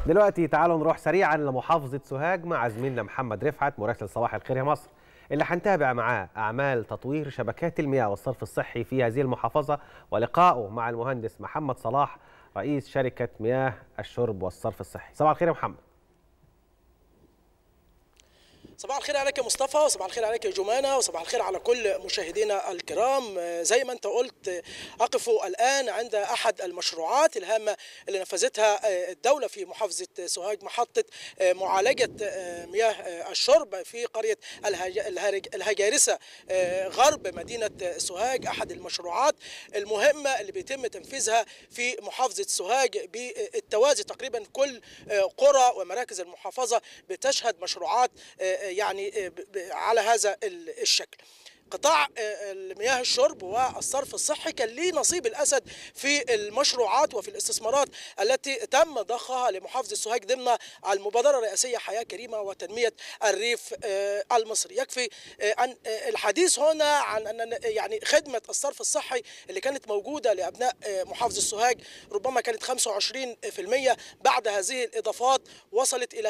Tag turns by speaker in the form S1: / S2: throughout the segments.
S1: دلوقتي تعالوا نروح سريعا لمحافظة سوهاج مع زميلنا محمد رفعت مراسل صباح الخير يا مصر اللي هنتابع معاه أعمال تطوير شبكات المياه والصرف الصحي في هذه المحافظة ولقائه مع المهندس محمد صلاح رئيس شركة مياه الشرب والصرف الصحي صباح الخير يا محمد
S2: صباح الخير عليك يا مصطفى وصباح الخير عليك يا جمانة وصباح الخير على كل مشاهدينا الكرام زي ما انت قلت أقف الآن عند أحد المشروعات الهامة اللي نفذتها الدولة في محافظة سوهاج محطة معالجة مياه الشرب في قرية الهجارسة غرب مدينة سوهاج أحد المشروعات المهمة اللي بيتم تنفيذها في محافظة سوهاج بالتوازي تقريبا كل قرى ومراكز المحافظة بتشهد مشروعات يعني على هذا الشكل قطاع المياه الشرب والصرف الصحي كان ليه نصيب الاسد في المشروعات وفي الاستثمارات التي تم ضخها لمحافظه سوهاج ضمن المبادره الرئاسيه حياه كريمه وتنميه الريف المصري يكفي ان الحديث هنا عن ان يعني خدمه الصرف الصحي اللي كانت موجوده لابناء محافظه سوهاج ربما كانت 25% بعد هذه الاضافات وصلت الى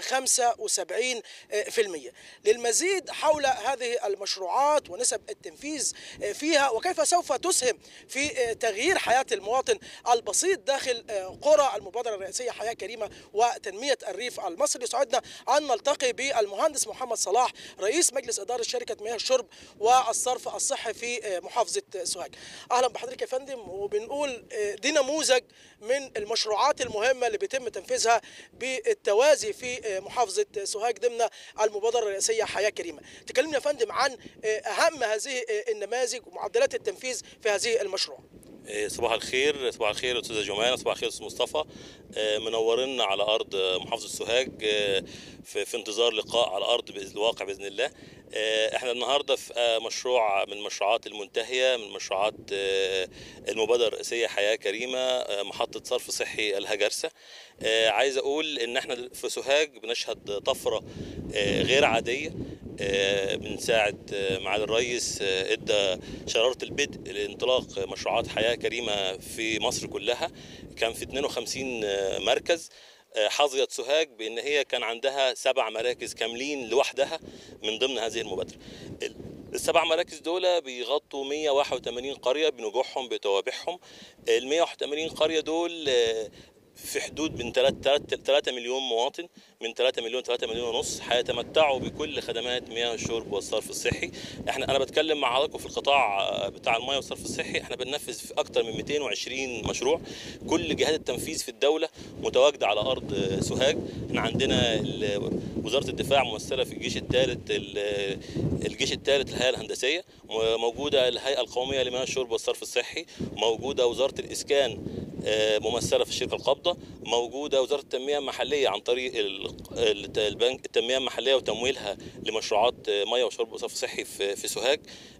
S2: 75% للمزيد حول هذه المشروعات ونسب التنفيذ فيها وكيف سوف تسهم في تغيير حياة المواطن البسيط داخل قرى المبادرة الرئاسية حياة كريمة وتنمية الريف المصري يسعدنا أن نلتقي بالمهندس محمد صلاح رئيس مجلس إدارة شركة مياه الشرب والصرف الصحي في محافظة سوهاج أهلا بحضرتك يا فندم وبنقول دي نموذج من المشروعات المهمة اللي بيتم تنفيذها بالتوازي في محافظة سوهاج ضمن المبادرة الرئاسية حياة كريمة تكلمنا يا فندم عن أهم هذه النماذج ومعدلات التنفيذ في هذه المشروع
S3: صباح الخير صباح الخير استاذه جمانه صباح الخير استاذ مصطفى منورنا على ارض محافظه سوهاج في, في انتظار لقاء على الارض باذن الواقع باذن الله احنا النهارده في مشروع من المشروعات المنتهيه من مشروعات المبادره الرئاسيه حياه كريمه محطه صرف صحي الهجرسه عايز اقول ان احنا في سوهاج بنشهد طفره غير عاديه من ساعة معالي الرئيس ادى شرارة البدء لانطلاق مشروعات حياة كريمة في مصر كلها كان في 52 مركز حظيت سوهاج بان هي كان عندها سبع مراكز كاملين لوحدها من ضمن هذه المبادره السبع مراكز دول بيغطوا 181 قريه بنجوحهم بتوابعهم ال 181 قريه دول في حدود من 3 3 مليون مواطن من 3 مليون 3 مليون ونص هيتمتعوا بكل خدمات مياه الشرب والصرف الصحي احنا انا بتكلم مع حضراتكم في القطاع بتاع المياه والصرف الصحي احنا بننفذ في اكثر من 220 مشروع كل جهات التنفيذ في الدوله متواجده على ارض سوهاج احنا عندنا وزاره الدفاع ممثله في الجيش الثالث الجيش الثالث الهيئه الهندسيه موجوده الهيئه القوميه لمياه الشرب والصرف الصحي موجوده وزاره الاسكان ممثله في الشركه القابضه موجوده وزاره التنميه المحليه عن طريق البنك التنميه المحليه وتمويلها لمشروعات ميه وشرب وصرف صحي في سوهاج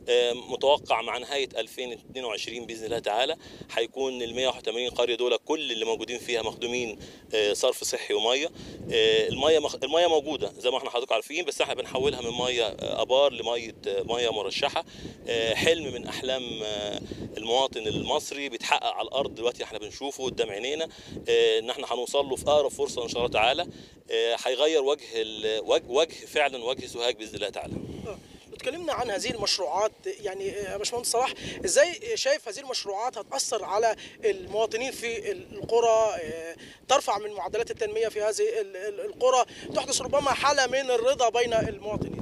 S3: متوقع مع نهايه 2022 باذن الله تعالى هيكون ال 181 قريه دول كل اللي موجودين فيها مخدومين صرف صحي وميه الميه مخ... الميه موجوده زي ما احنا حضرتك عارفين بس احنا بنحولها من ميه ابار لميه ميه مرشحه حلم من احلام المواطن المصري بيتحقق على الارض دلوقتي احنا بنشوفه قدام عينينا ان احنا هنوصل له في اقرب فرصه ان شاء الله تعالى هيغير وجه ال... وجه فعلا وجه سوهاج باذن الله تعالى
S2: اتكلمنا عن هذه المشروعات يعني يا باشمهندس صلاح ازاي شايف هذه المشروعات هتاثر على المواطنين في القرى ترفع من معدلات التنميه في هذه القرى تحدث ربما حاله من الرضا بين المواطنين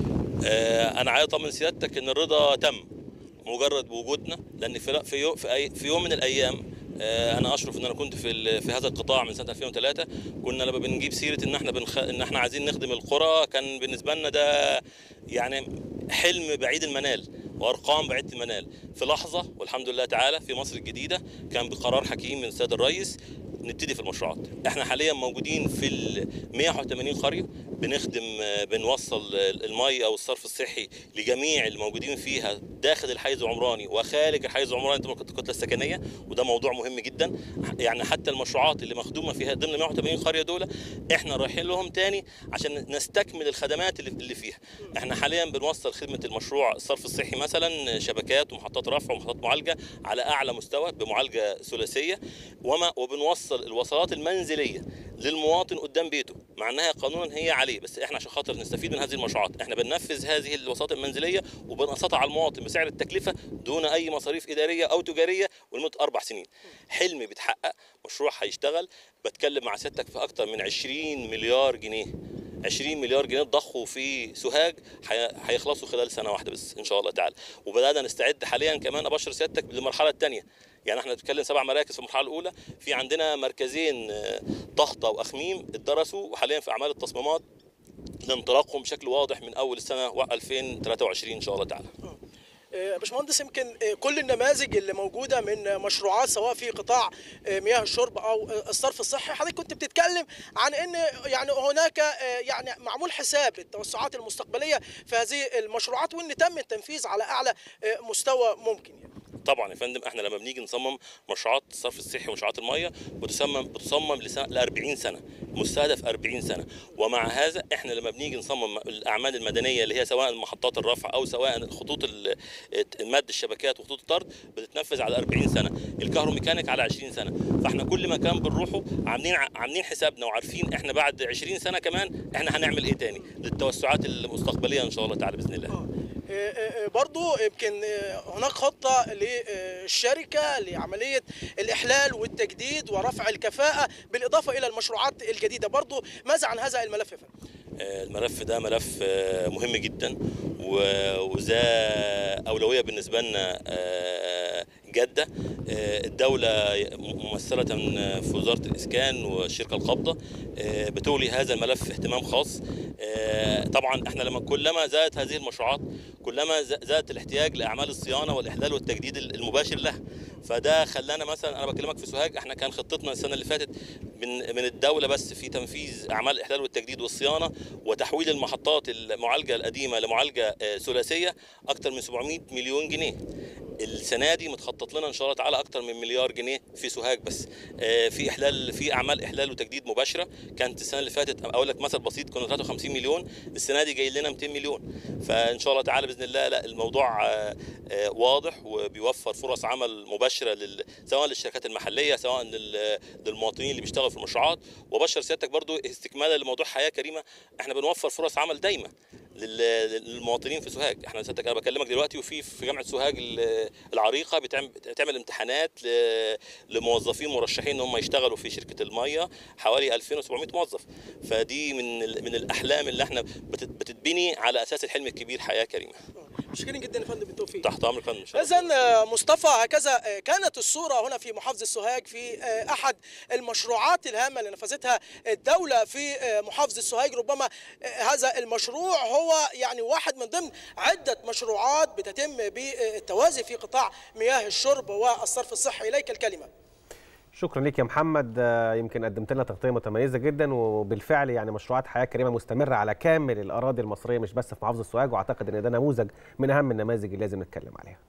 S3: انا عايز اطمن سيادتك ان الرضا تم مجرد وجودنا لان في في في يوم من الايام انا اشرف ان انا كنت في في هذا القطاع من سنه 2003 كنا لما بنجيب سيره ان احنا بنخ... ان احنا عايزين نخدم القرى كان بالنسبه لنا ده يعني حلم بعيد المنال وارقام بعيده المنال في لحظه والحمد لله تعالى في مصر الجديده كان بقرار حكيم من السيد الرئيس نبتدي في المشروعات احنا حاليا موجودين في ال 181 قريه بنخدم بنوصل المي او الصرف الصحي لجميع الموجودين فيها داخل الحيز العمراني وخارج الحيز العمراني ضمن الكتله السكنيه وده موضوع مهم جدا يعني حتى المشروعات اللي مخدومه فيها ضمن 180 قريه دول احنا رايحين لهم تاني عشان نستكمل الخدمات اللي, اللي فيها احنا حاليا بنوصل خدمه المشروع الصرف الصحي مثلا شبكات ومحطات رفع ومحطات معالجه على اعلى مستوى بمعالجه ثلاثيه وما وبنوصل توصل الوصلات المنزليه للمواطن قدام بيته مع انها قانونا هي عليه بس احنا عشان خاطر نستفيد من هذه المشروعات احنا بننفذ هذه الوساطات المنزليه وبنقسطها على المواطن بسعر التكلفه دون اي مصاريف اداريه او تجاريه ولمده اربع سنين حلمي بيتحقق مشروع هيشتغل بتكلم مع سيادتك في اكتر من 20 مليار جنيه 20 مليار جنيه ضخوا في سوهاج هي- هيخلصوا خلال سنه واحده بس ان شاء الله تعالى وبدانا نستعد حاليا كمان ابشر سيادتك للمرحله الثانيه يعني احنا بنتكلم سبع مراكز في المرحله الاولى في عندنا مركزين آه، طهطا واخميم اتدرسوا وحاليا في اعمال التصميمات لانطلاقهم بشكل واضح من اول السنه 2023 ان شاء الله تعالى
S2: آه، باشمهندس يمكن آه، كل النماذج اللي موجوده من مشروعات سواء في قطاع آه، مياه الشرب او آه، الصرف الصحي حضرتك كنت بتتكلم عن ان يعني هناك آه، يعني معمول حساب للتوسعات المستقبليه في هذه المشروعات وان تم التنفيذ على اعلى آه، مستوى ممكن يعني.
S3: طبعا يا فندم احنا لما بنيجي نصمم مشروعات الصرف الصحي ومشروعات الميه بتصمم بتصمم لسنة ل 40 سنه مستهدف 40 سنه ومع هذا احنا لما بنيجي نصمم الاعمال المدنيه اللي هي سواء محطات الرفع او سواء خطوط ال- مد الشبكات وخطوط الطرد بتتنفذ على 40 سنه الكهروميكانيك على 20 سنه فاحنا كل مكان بنروحه عاملين عاملين حسابنا وعارفين احنا بعد 20 سنه كمان احنا هنعمل ايه تاني للتوسعات المستقبليه ان شاء الله تعالى باذن الله
S2: آه، آه، آه، برضو يمكن آه، هناك خطة للشركة لعملية الإحلال والتجديد ورفع الكفاءة بالإضافة إلى المشروعات الجديدة برضو ماذا عن هذا الملف يا فندم؟
S3: الملف ده ملف آه، مهم جدا و- وذا أولوية بالنسبة لنا آه، جادة آه، الدولة ممثلة في وزارة الإسكان والشركة القابضة آه، بتولي هذا الملف اهتمام خاص آه، طبعا احنا لما كلما زادت هذه المشروعات كلما ز- زادت الاحتياج لأعمال الصيانة والإحلال والتجديد المباشر لها فده خلانا مثلا انا بكلمك في سوهاج احنا كان خطتنا السنه اللي فاتت من من الدوله بس في تنفيذ اعمال الاحلال والتجديد والصيانه وتحويل المحطات المعالجه القديمه لمعالجه آه، ثلاثيه اكثر من 700 مليون جنيه السنه دي متخطط لنا ان شاء الله تعالى اكثر من مليار جنيه في سوهاج بس آه، في احلال في اعمال احلال وتجديد مباشره كانت السنه اللي فاتت اقول لك مثل بسيط كنا 53 مليون السنه دي جاي لنا 200 مليون فان شاء الله تعالى باذن الله لا الموضوع آه، آه، واضح وبيوفر فرص عمل مباشره لل... سواء للشركات المحليه سواء لل... للمواطنين اللي بيشتغلوا في المشروعات وبشر سيادتك برضو استكمالا لموضوع حياه كريمه احنا بنوفر فرص عمل دايمه لل- للمواطنين في سوهاج احنا سيادتك انا بكلمك دلوقتي وفي في جامعه سوهاج ال- العريقه بتعمل بتعمل امتحانات ل- لموظفين مرشحين ان هم يشتغلوا في شركه الميه حوالي 2700 موظف فدي من ال- من الاحلام اللي احنا بتت- بتتبني على اساس الحلم الكبير حياه كريمه
S2: مشكورين جدا يا فندم بالتوفيق
S3: تحت امرك يا فندم إن شاء الله.
S2: إذا مصطفى هكذا آه، كانت الصورة هنا في محافظة سوهاج في آه، أحد المشروعات الهامة اللي نفذتها الدولة في آه، محافظة سوهاج ربما آه، هذا المشروع هو يعني واحد من ضمن عدة مشروعات بتتم بالتوازي في قطاع مياه الشرب والصرف الصحي إليك الكلمة
S1: شكرا لك يا محمد آه، يمكن قدمت لنا تغطيه متميزه جدا وبالفعل يعني مشروعات حياه كريمه مستمره على كامل الاراضي المصريه مش بس في محافظه سوهاج واعتقد ان ده نموذج من اهم النماذج اللي لازم نتكلم عليها